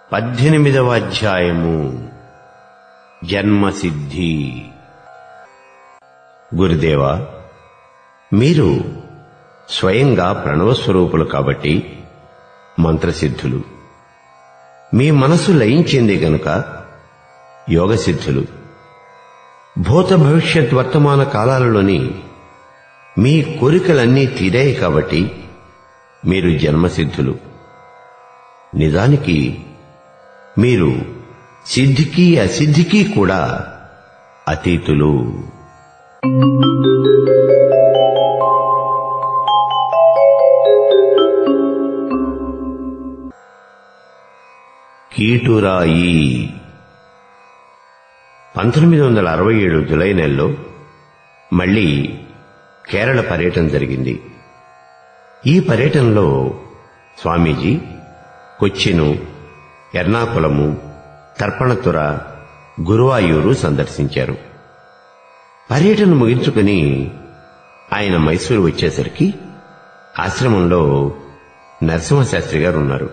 పద్దెనిమిదవ అధ్యాయము జన్మసిద్ధి గురుదేవా మీరు స్వయంగా ప్రణవస్వరూపులు కాబట్టి మంత్రసిద్ధులు మీ మనసు లయించింది గనుక యోగసిద్ధులు భూత భవిష్యత్ వర్తమాన కాలాలలోని మీ కోరికలన్నీ తీరాయి కాబట్టి మీరు జన్మసిద్ధులు నిజానికి మీరు సిద్ధికి అసిద్ధికి కూడా అతీతులు కీటురాయి పంతొమ్మిది వందల అరవై ఏడు జులై నెలలో మళ్లీ కేరళ పర్యటన జరిగింది ఈ పర్యటనలో స్వామీజీ కొచ్చిను ఎర్నాకుళము తర్పణతుర గురువాయూరు సందర్శించారు పర్యటన ముగించుకుని ఆయన మైసూరు వచ్చేసరికి ఆశ్రమంలో నరసింహశాస్త్రి గారు ఉన్నారు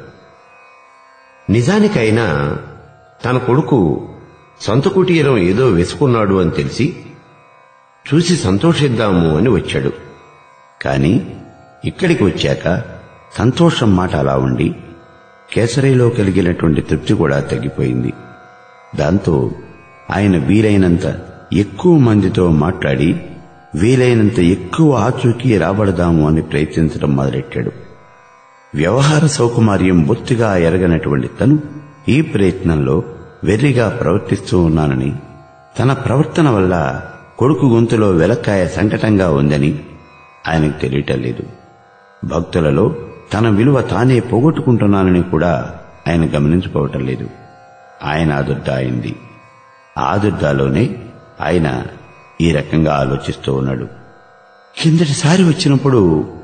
నిజానికైనా తన కొడుకు సొంత కుటీరం ఏదో వేసుకున్నాడు అని తెలిసి చూసి సంతోషిద్దాము అని వచ్చాడు కాని ఇక్కడికి వచ్చాక సంతోషం మాట అలా ఉండి కేసరిలో కలిగినటువంటి తృప్తి కూడా తగ్గిపోయింది దాంతో ఆయన వీలైనంత ఎక్కువ మందితో మాట్లాడి వీలైనంత ఎక్కువ ఆచూకీ రాబడదాము అని ప్రయత్నించడం మొదలెట్టాడు వ్యవహార సౌకుమార్యం బొత్తిగా ఎరగనటువంటి తను ఈ ప్రయత్నంలో వెర్రిగా ప్రవర్తిస్తూ ఉన్నానని తన ప్రవర్తన వల్ల కొడుకు గొంతులో వెలక్కాయ సంకటంగా ఉందని ఆయనకు తెలియటం లేదు భక్తులలో తన విలువ తానే పోగొట్టుకుంటున్నానని కూడా ఆయన గమనించుకోవటం లేదు ఆయన ఆదుర్ద అయింది ఆదుర్దాలోనే ఆయన ఈ రకంగా ఆలోచిస్తూ ఉన్నాడు కిందటిసారి వచ్చినప్పుడు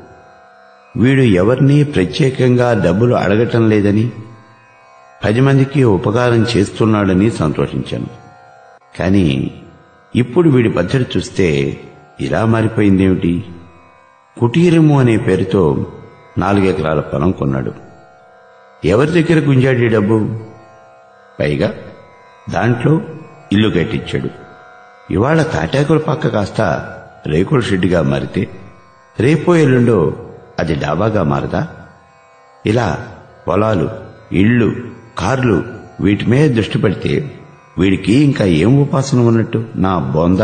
వీడు ఎవరినీ ప్రత్యేకంగా డబ్బులు అడగటం లేదని పది మందికి ఉపకారం చేస్తున్నాడని సంతోషించాను కానీ ఇప్పుడు వీడి పద్ధతి చూస్తే ఇలా మారిపోయిందేమిటి కుటీరము అనే పేరుతో నాలుగెకరాల పొలం కొన్నాడు ఎవరి దగ్గర గుంజాడు ఈ డబ్బు పైగా దాంట్లో ఇల్లు కట్టించాడు ఇవాళ తాటాకుల పక్క కాస్త రేకుల షెడ్డుగా మారితే రేపో ఎల్లుండో అది డాబాగా మారదా ఇలా పొలాలు ఇళ్ళు కార్లు వీటి మీద దృష్టి పెడితే వీడికి ఇంకా ఏం ఉపాసన ఉన్నట్టు నా బోందా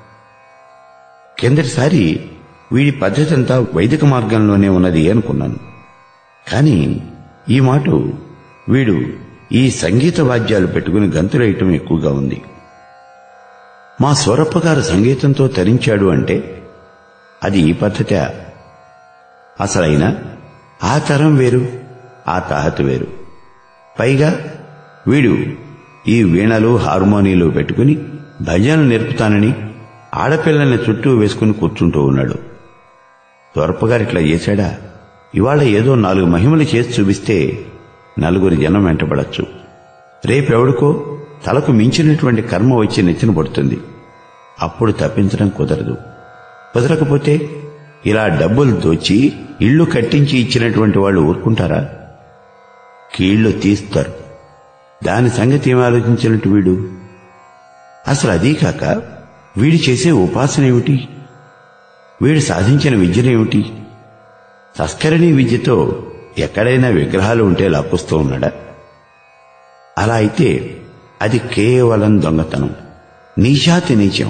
కిందటిసారి వీడి పద్ధతి అంతా వైదిక మార్గంలోనే ఉన్నది అనుకున్నాను కానీ ఈ మాట వీడు ఈ సంగీత వాద్యాలు పెట్టుకుని గంతులేయటం ఎక్కువగా ఉంది మా స్వరప్ప గారు సంగీతంతో తరించాడు అంటే అది ఈ పద్ధతే అసలైన ఆ తరం వేరు ఆ తాహతు వేరు పైగా వీడు ఈ వీణలు హార్మోనీలు పెట్టుకుని భజనలు నేర్పుతానని ఆడపిల్లల్ని చుట్టూ వేసుకుని కూర్చుంటూ ఉన్నాడు త్వరపగారు ఇట్లా చేశాడా ఇవాళ ఏదో నాలుగు మహిమలు చేసి చూపిస్తే నలుగురి జనం వెంటబడచ్చు రేపెవడికో తలకు మించినటువంటి కర్మ వచ్చి నెచ్చిన పడుతుంది అప్పుడు తప్పించడం కుదరదు కుదరకపోతే ఇలా డబ్బులు దోచి ఇళ్లు కట్టించి ఇచ్చినటువంటి వాళ్ళు ఊరుకుంటారా కీళ్లు తీస్తారు దాని సంగతి ఏం ఆలోచించినట్టు వీడు అసలు అదీ కాక వీడు చేసే ఉపాసన ఏమిటి వీడు సాధించిన విద్యనేమిటి తస్కరణి విద్యతో ఎక్కడైనా విగ్రహాలు ఉంటే లాక్కొస్తూ ఉన్నాడా అలా అయితే అది కేవలం దొంగతనం నీచాతి నీచం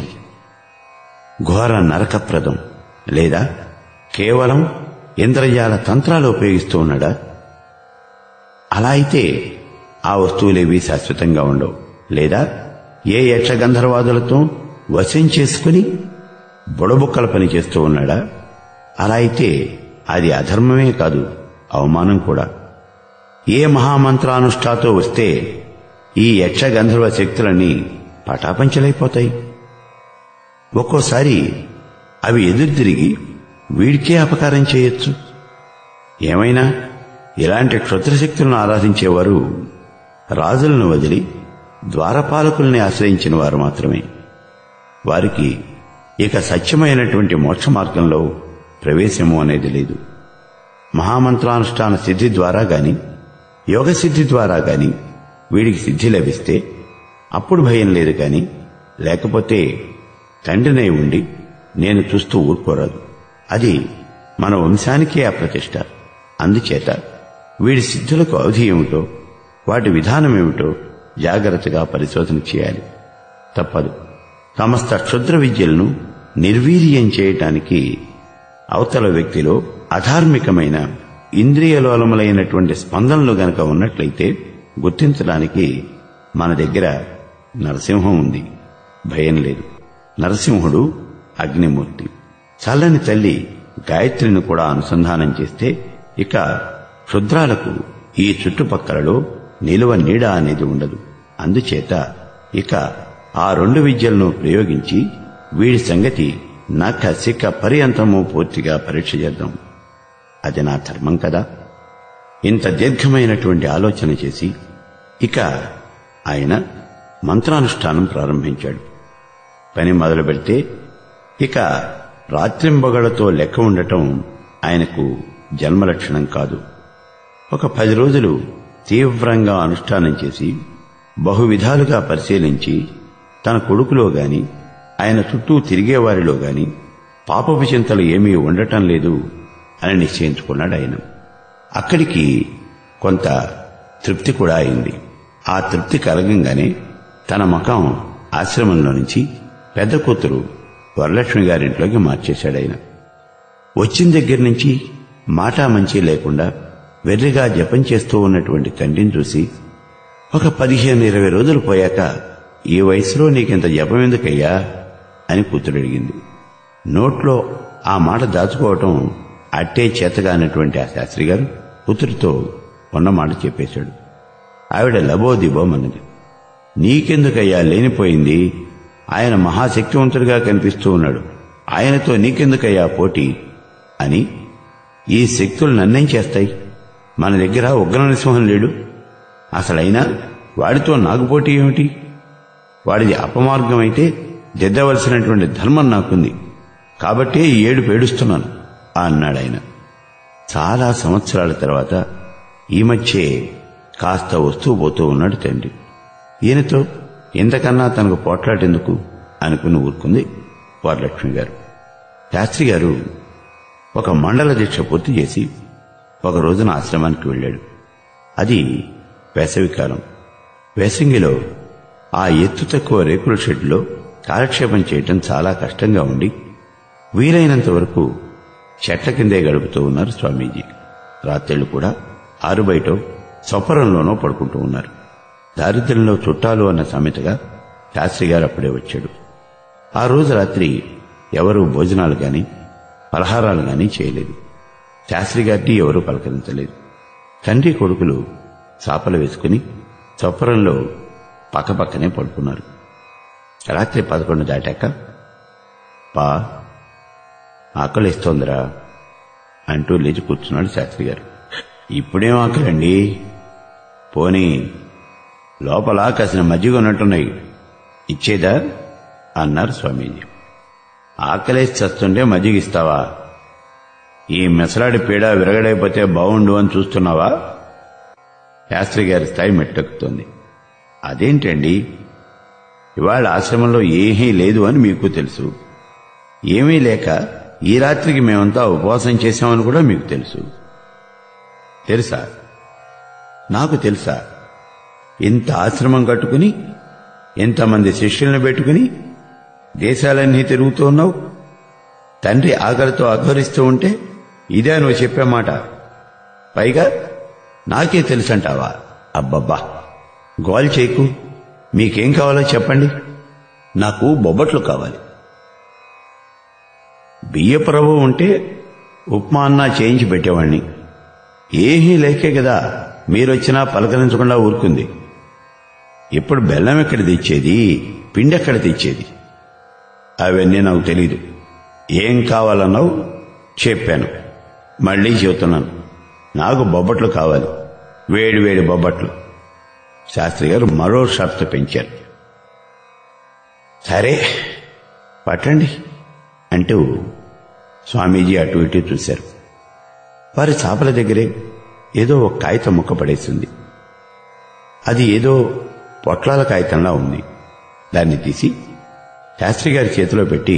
ఘోర నరకప్రదం లేదా కేవలం ఇంద్రజాల తంత్రాలు ఉపయోగిస్తూ ఉన్నాడా అలా అయితే ఆ వస్తువులేవి శాశ్వతంగా ఉండవు లేదా ఏ యక్షగంధర్వాదులతో వశం చేసుకుని బుడబుక్కల పని చేస్తూ ఉన్నాడా అలా అయితే అది అధర్మమే కాదు అవమానం కూడా ఏ మహామంత్రానుష్ఠాతో వస్తే ఈ యక్షగంధర్వ శక్తులన్నీ పటాపంచలైపోతాయి ఒక్కోసారి అవి ఎదురు తిరిగి వీడికే అపకారం చేయొచ్చు ఏమైనా ఇలాంటి క్షుద్రశక్తులను ఆరాధించేవారు రాజులను వదిలి ద్వారపాలకుల్ని ఆశ్రయించిన వారు మాత్రమే వారికి ఇక సత్యమైనటువంటి మోక్ష మార్గంలో ప్రవేశము అనేది లేదు మహామంత్రానుష్ఠాన సిద్ధి ద్వారా గాని యోగ సిద్ధి ద్వారా గాని వీడికి సిద్ధి లభిస్తే అప్పుడు భయం లేదు కాని లేకపోతే తండ్రినై ఉండి నేను చూస్తూ ఊరుకోరాదు అది మన వంశానికే అప్రతిష్ట అందుచేత వీడి సిద్ధులకు అవధి ఏమిటో వాటి విధానం ఏమిటో జాగ్రత్తగా పరిశోధన చేయాలి తప్పదు సమస్త క్షుద్ర విద్యలను నిర్వీర్యం చేయటానికి అవతల వ్యక్తిలో అధార్మికమైన ఇంద్రియలోలములైనటువంటి స్పందనలు గనక ఉన్నట్లయితే గుర్తించడానికి మన దగ్గర నరసింహం ఉంది భయం లేదు నరసింహుడు అగ్నిమూర్తి చల్లని తల్లి గాయత్రిని కూడా అనుసంధానం చేస్తే ఇక క్షుద్రాలకు ఈ చుట్టుపక్కలలో నిలువ నీడ అనేది ఉండదు అందుచేత ఇక ఆ రెండు విద్యలను ప్రయోగించి వీడి సంగతి నక్క సిక్క పర్యంతము పూర్తిగా పరీక్ష చేద్దాం అది నా ధర్మం కదా ఇంత దీర్ఘమైనటువంటి ఆలోచన చేసి ఇక ఆయన మంత్రానుష్ఠానం ప్రారంభించాడు పని మొదలు పెడితే ఇక రాత్రింబగళ్లతో లెక్క ఉండటం ఆయనకు జన్మలక్షణం కాదు ఒక పది రోజులు తీవ్రంగా అనుష్ఠానం చేసి బహువిధాలుగా పరిశీలించి తన కొడుకులో గాని ఆయన చుట్టూ తిరిగేవారిలో గాని పాపపు చింతలు ఏమీ ఉండటం లేదు అని నిశ్చయించుకున్నాడు ఆయన అక్కడికి కొంత తృప్తి కూడా అయింది ఆ తృప్తి కలగంగానే తన మకం ఆశ్రమంలో నుంచి పెద్ద కూతురు వరలక్ష్మి గారింట్లోకి మార్చేశాడు ఆయన వచ్చిన దగ్గర నుంచి మాటా మంచి లేకుండా వెర్రిగా జపం చేస్తూ ఉన్నటువంటి తండ్రిని చూసి ఒక పదిహేను ఇరవై రోజులు పోయాక ఈ వయసులో నీకింత జపం ఎందుకయ్యా అని కూతురు అడిగింది నోట్లో ఆ మాట దాచుకోవటం అట్టే చేతగానటువంటి ఆ శాస్త్రి గారు కూతురితో ఉన్న మాట చెప్పేశాడు ఆవిడ లబోదిబోమన్నది నీకెందుకయ్యా లేనిపోయింది ఆయన మహాశక్తివంతుడిగా కనిపిస్తూ ఉన్నాడు ఆయనతో నీకెందుకయ్యా పోటీ అని ఈ శక్తులు నన్నేం చేస్తాయి మన దగ్గర ఉగ్ర నరసింహం లేడు అసలైనా వాడితో నాకు పోటీ ఏమిటి వాడిది అపమార్గం అయితే దిద్దవలసినటువంటి ధర్మం నాకుంది కాబట్టే ఈ ఏడు పేడుస్తున్నాను అన్నాడు ఆయన చాలా సంవత్సరాల తర్వాత ఈ మధ్యే కాస్త వస్తూ పోతూ ఉన్నాడు తండ్రి ఈయనతో ఇంతకన్నా తనకు పోట్లాటెందుకు అనుకుని ఊరుకుంది వరలక్ష్మి గారు శాస్త్రి గారు ఒక మండల దీక్ష పూర్తి చేసి ఒక రోజున ఆశ్రమానికి వెళ్ళాడు అది వేసవికాలం వేసంగిలో ఆ ఎత్తు తక్కువ రేకుల షెడ్లో కాలక్షేపం చేయటం చాలా కష్టంగా ఉండి వీలైనంత వరకు చెట్ల కిందే గడుపుతూ ఉన్నారు స్వామీజీ రాత్రిళ్ళు కూడా ఆరుబయటో సొపరంలోనో పడుకుంటూ ఉన్నారు దారిద్ర్యంలో చుట్టాలు అన్న సామెతగా శాస్త్రి గారు అప్పుడే వచ్చాడు ఆ రోజు రాత్రి ఎవరూ భోజనాలు గాని పలహారాలు గాని చేయలేదు శాస్త్రి గారిని ఎవరూ పలకరించలేదు తండ్రి కొడుకులు చాపలు వేసుకుని చొప్పరంలో పక్కపక్కనే పడుకున్నారు రాత్రి పదకొండు దాటాక పా ఆకలిస్తోందిరా అంటూ లేచి కూర్చున్నాడు శాస్త్రి గారు ఇప్పుడేం ఆకలండి పోనీ లోపల కాసిన మజ్జిగ ఉన్నట్టున్నాయి ఇచ్చేదా అన్నారు స్వామీజీ ఆకలేసి చస్తుంటే మజ్జిగ ఇస్తావా ఈ మెసలాడి పీడ విరగడైపోతే బావుండు అని చూస్తున్నావా శాస్త్రి గారి స్థాయి మెట్టెక్కుతోంది అదేంటండి ఇవాళ ఆశ్రమంలో ఏమీ లేదు అని మీకు తెలుసు ఏమీ లేక ఈ రాత్రికి మేమంతా ఉపవాసం చేశామని కూడా మీకు తెలుసు తెలుసా నాకు తెలుసా ఇంత ఆశ్రమం కట్టుకుని ఎంతమంది శిష్యులను పెట్టుకుని దేశాలన్నీ తిరుగుతూ ఉన్నావు తండ్రి ఆకలితో అఘోరిస్తూ ఉంటే ఇదే నువ్వు చెప్పే మాట పైగా నాకే తెలుసంటావా అబ్బబ్బా గోల్ చేయకు మీకేం కావాలో చెప్పండి నాకు బొబ్బట్లు కావాలి బియ్యపు రవ్వ ఉంటే ఉప్మా అన్నా చేయించి పెట్టేవాణ్ణి ఏమీ లేకే కదా మీరొచ్చినా పలకరించకుండా ఊరుకుంది ఇప్పుడు బెల్లం ఎక్కడ తెచ్చేది పిండి ఎక్కడ తెచ్చేది అవన్నీ నాకు తెలీదు ఏం కావాలన్నావు చెప్పాను మళ్ళీ చెబుతున్నాను నాకు బొబ్బట్లు కావాలి వేడి వేడి బొబ్బట్లు శాస్త్రి గారు మరో షరతు పెంచారు సరే పట్టండి అంటూ స్వామీజీ అటు ఇటు చూశారు వారి చాపల దగ్గరే ఏదో ఒక కాగితం ముక్క పడేసింది అది ఏదో పొట్లాల కాగితంలా ఉంది దాన్ని తీసి శాస్త్రి గారి చేతిలో పెట్టి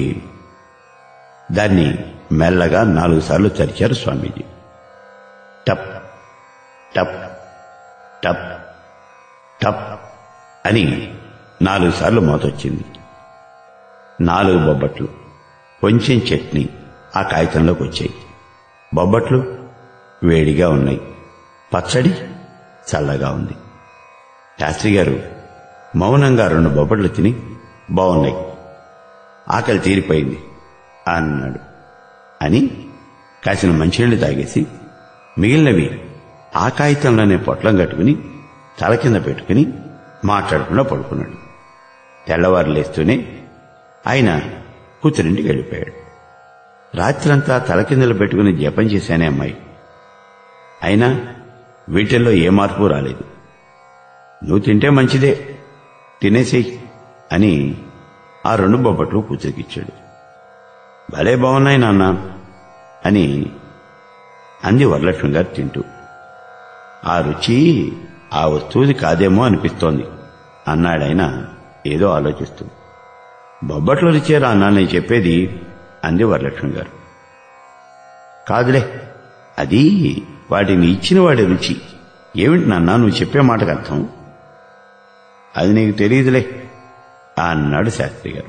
దాన్ని మెల్లగా నాలుగు సార్లు చరిచారు స్వామీజీ టప్ టప్ టప్ టప్ అని నాలుగు సార్లు మోతొచ్చింది నాలుగు బొబ్బట్లు కొంచెం చట్నీ ఆ కాగితంలోకి వచ్చాయి బొబ్బట్లు వేడిగా ఉన్నాయి పచ్చడి చల్లగా ఉంది శాస్త్రి గారు మౌనంగా రెండు బొబ్బట్లు తిని బాగున్నాయి ఆకలి తీరిపోయింది అన్నాడు అని కాసిన మంచినీళ్ళు తాగేసి మిగిలినవి ఆ కాగితంలోనే పొట్లం కట్టుకుని తల కింద పెట్టుకుని మాట్లాడకుండా పడుకున్నాడు తెల్లవారు లేస్తూనే ఆయన కూతురింటికి వెళ్ళిపోయాడు రాత్రంతా తలకిందలు పెట్టుకుని జపం చేశానే అమ్మాయి అయినా వీటిల్లో ఏ మార్పు రాలేదు నువ్వు తింటే మంచిదే తినేసేయి అని ఆ రెండు బొబ్బట్లు కూతురికిచ్చాడు భలే బాగున్నాయి నాన్న అని అంది వరలక్ష్మి గారు తింటూ ఆ రుచి ఆ వస్తువుది కాదేమో అనిపిస్తోంది అన్నాడాయన ఏదో ఆలోచిస్తూ బొబ్బట్లో రుచేరా అన్నా నేను చెప్పేది అంది వరలక్ష్మి గారు కాదులే అది వాటిని ఇచ్చిన వాడి రుచి ఏమిటి నాన్న నువ్వు చెప్పే మాటకు అర్థం అది నీకు తెలియదులే అన్నాడు శాస్త్రి గారు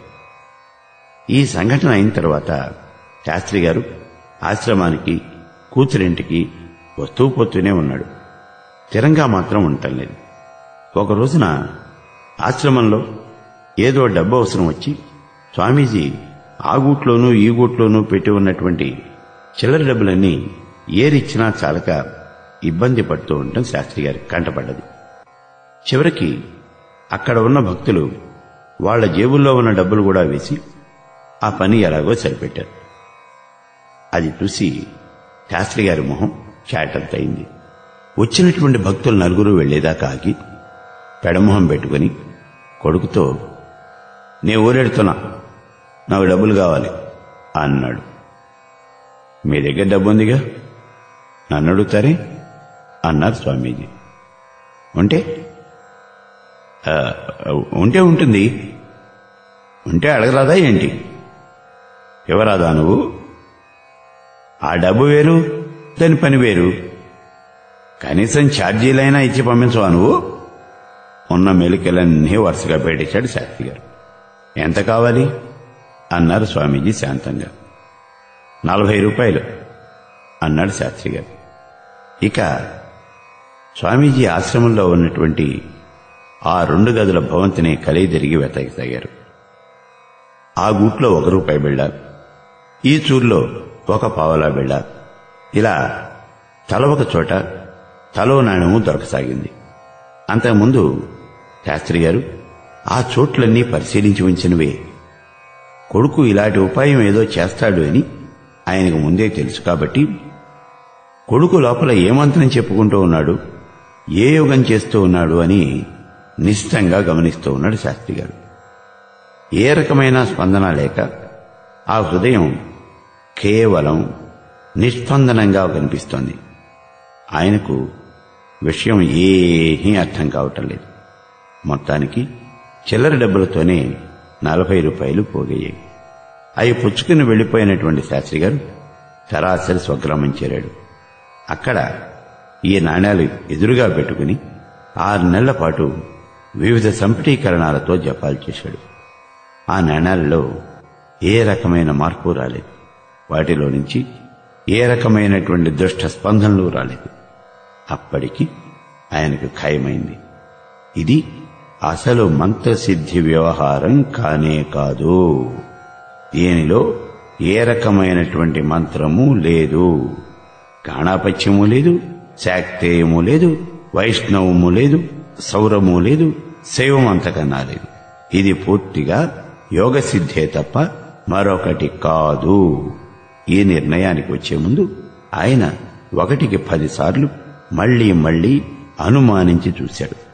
ఈ సంఘటన అయిన తర్వాత శాస్త్రి గారు ఆశ్రమానికి కూతురింటికి వస్తూ పోతూనే ఉన్నాడు స్థిరంగా మాత్రం ఉండటం లేదు ఒక రోజున ఆశ్రమంలో ఏదో డబ్బు అవసరం వచ్చి స్వామీజీ ఆ గూట్లోనూ ఈ గూట్లోనూ పెట్టి ఉన్నటువంటి చిల్లర డబ్బులన్నీ ఏరిచ్చినా చాలక ఇబ్బంది పడుతూ ఉండటం శాస్త్రి గారి కంటపడ్డది చివరికి అక్కడ ఉన్న భక్తులు వాళ్ళ జేబుల్లో ఉన్న డబ్బులు కూడా వేసి ఆ పని ఎలాగో సరిపెట్టారు అది చూసి శాస్త్రి గారి మొహం చాటంతయింది వచ్చినటువంటి భక్తులు నలుగురు వెళ్లేదాకా ఆగి పెడమొహం పెట్టుకుని కొడుకుతో నే ఊరెడుతున్నా నాకు డబ్బులు కావాలి అన్నాడు మీ దగ్గర డబ్బు ఉందిగా నన్ను అడుగుతారే అన్నారు స్వామీజీ ఉంటే "ఆ, ఉంటే ఉంటుంది ఉంటే అడగరాదా ఏంటి ఎవరాదా నువ్వు ఆ డబ్బు వేరు దాని పని వేరు కనీసం ఛార్జీలైనా ఇచ్చి పంపించవా నువ్వు ఉన్న మెలికలన్నీ వరుసగా పెట్టేశాడు శాస్త్రి గారు ఎంత కావాలి అన్నారు స్వామీజీ శాంతంగా నలభై రూపాయలు అన్నాడు శాస్త్రి గారు ఇక స్వామీజీ ఆశ్రమంలో ఉన్నటువంటి ఆ రెండు గదుల భవంతిని కలిగి తిరిగి వెతకసాగారు ఆ గూట్లో ఒక రూపాయి బిళ్ళ ఈ చూర్లో ఒక పావలా బిళ్ళ ఇలా తల ఒక చోట తలో నాణ్యము దొరకసాగింది అంతకుముందు శాస్త్రి గారు ఆ చోట్లన్నీ పరిశీలించి ఉంచినవే కొడుకు ఇలాంటి ఉపాయం ఏదో చేస్తాడు అని ఆయనకు ముందే తెలుసు కాబట్టి కొడుకు లోపల ఏ మంత్రం చెప్పుకుంటూ ఉన్నాడు ఏ యోగం చేస్తూ ఉన్నాడు అని నిశ్చితంగా గమనిస్తూ ఉన్నాడు శాస్త్రి గారు ఏ రకమైన స్పందన లేక ఆ హృదయం కేవలం నిస్పందనంగా కనిపిస్తోంది ఆయనకు విషయం ఏమీ అర్థం కావటం లేదు మొత్తానికి చిల్లర డబ్బులతోనే నలభై రూపాయలు పోగయ్యాయి అవి పుచ్చుకుని వెళ్లిపోయినటువంటి శాస్త్రి గారు సరాసరి స్వగ్రామం చేరాడు అక్కడ ఈ నాణ్యాలు ఎదురుగా పెట్టుకుని ఆరు నెలల పాటు వివిధ సంపటీకరణాలతో జపాలు చేశాడు ఆ నాణ్యాలలో ఏ రకమైన మార్పు రాలేదు వాటిలో నుంచి ఏ రకమైనటువంటి దుష్ట స్పందనలు రాలేదు అప్పటికి ఆయనకు ఖాయమైంది ఇది అసలు మంత్రసిద్ధి వ్యవహారం కానే కాదు దీనిలో ఏ రకమైనటువంటి మంత్రము లేదు గాణాపత్యము లేదు శాక్తేయము లేదు వైష్ణవము లేదు సౌరము లేదు శైవం అంతకన్నా లేదు ఇది పూర్తిగా యోగ సిద్ధే తప్ప మరొకటి కాదు ఈ నిర్ణయానికి వచ్చే ముందు ఆయన ఒకటికి పదిసార్లు మళ్లీ మళ్లీ అనుమానించి చూశాడు